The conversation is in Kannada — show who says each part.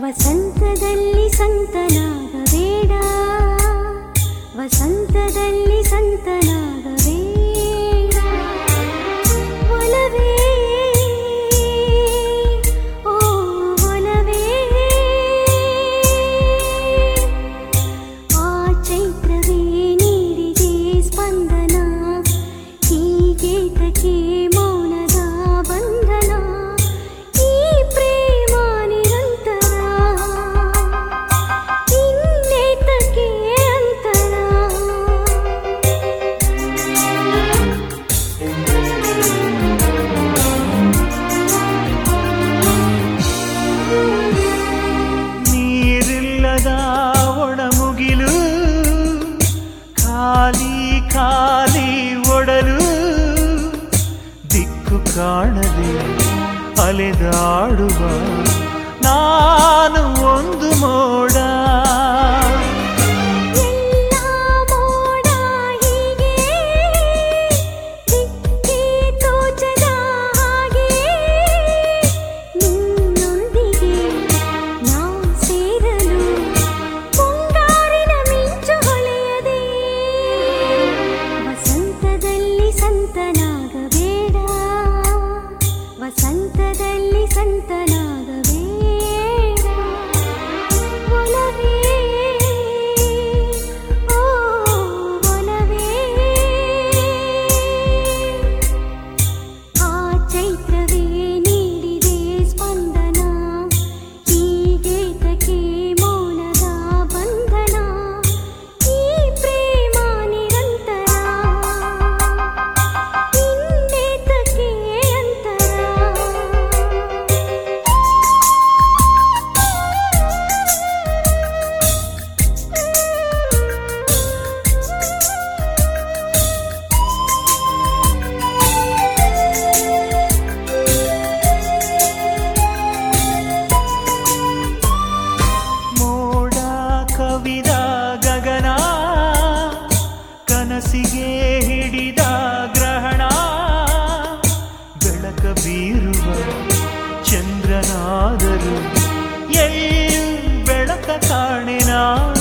Speaker 1: ವಸಂತದಲ್ಲಿ ಸಂತನಾಗಬೇಡ ವಸಂತದಲ್ಲಿ ಸಂತನಾಗಬೇಡ ಒಲವೇ ಓ ಒಲವೇ ಆ ಚೈತ್ರವೇ ನೀಡಿದೆ ಸ್ಪಂದನ ಹೀಗೇತಕ್ಕೆ ಮೌನದ ಬಂಧನ ಈ ಪ್ರೇಮ ನಿರಂತರ ಇನ್ನೇತಕ್ಕೆ ಅಂತರ
Speaker 2: ನೀರಿಲ್ಲದ ಒಣಮುಗಿಲು ಖಾಲಿ ಖಾಲಿ ಒಡಲು ದಿಕ್ಕು ಕಾಣದೆ ಅಲೆದಾಡುವ ನಾನು ಒಂದು ಮೋಡ
Speaker 1: ಎಲ್ಲ ಮೋಡ ಹೀಗೆ ದಿಕ್ಕೇ ತೋಚದ ಹಾಗೆ ನಿನ್ನೊಂದಿಗೆ ನಾ ಸೇರಲು ಮುಂಗಾರಿನ ಮಿಂಚು ಹೊಳೆಯದೆ ವಸಂತದಲ್ಲಿ ಸಂತನಾಗಬೇಡ ವಸಂತದಲ್ಲಿ ಸಂತನಾಗಬೇಡ ಒಲವೇ ಓ ಒಲವೇ ಆ ಚೈತ್ರವೇ ನೀಡಿದೆ ಸ್ಪಂದನ ಹೀಗೇತಕ್ಕೆ ಮೌನದ ಬಂಧನ ಈ ಪ್ರೇಮ ನಿರಂತರ ಇನ್ನೇತಕ್ಕೆ ಅಂತರ
Speaker 2: ಮೋಡ ಕವಿದ ಗಗನ ಕನಸಿಗೆ ಹಿಡಿದ ಗ್ರಹಣ ಬೆಳಕ ಬೀರುವ ಚಂದ್ರನಾದರು ಎಲ್ಲೂ ಬೆಳಕ ಕಾಣೆ ನಾನು